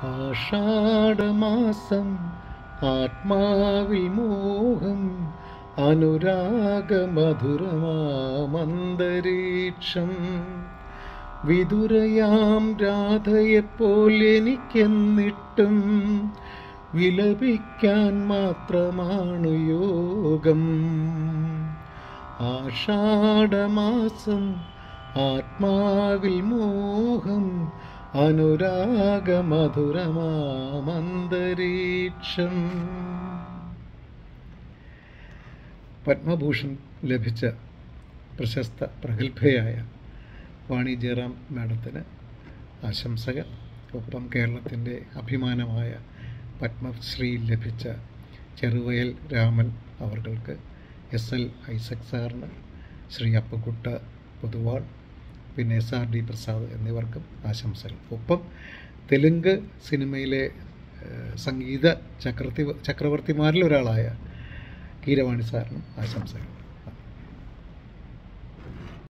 ആഷാഢമാസം ആത്മാവിൽ മോഹം അനുരാഗമധുരമാമന്തരീക്ഷം വിതുരയാം രാധയെപ്പോൾ എനിക്കെന്നിട്ടും വിലപിക്കാൻ മാത്രമാണ് യോഗം ആഷാഢമാസം ആത്മാവിൽ മോഹം അനുരാഗമധുരമാമന്തരീക്ഷം പത്മഭൂഷൺ ലഭിച്ച പ്രശസ്ത പ്രഗത്ഭയായ വാണി ജയറാം മാഡത്തിന് ആശംസകൾ ഒപ്പം കേരളത്തിൻ്റെ അഭിമാനമായ പത്മശ്രീ ലഭിച്ച ചെറുവയൽ രാമൻ അവർക്ക് എസ് എൽ ഐസക് സാറിന് ശ്രീ അപ്പക്കുട്ട പൊതുവാൾ പിന്നെ എസ് ആർ ഡി പ്രസാദ് എന്നിവർക്കും ആശംസകൾ ഒപ്പം തെലുങ്ക് സിനിമയിലെ ഏഹ്, സംഗീത ചക്രവർത്തി ചക്രവർത്തിമാരിൽ ഒരാളായ കീരവാണി സാറിനും ആശംസകൾ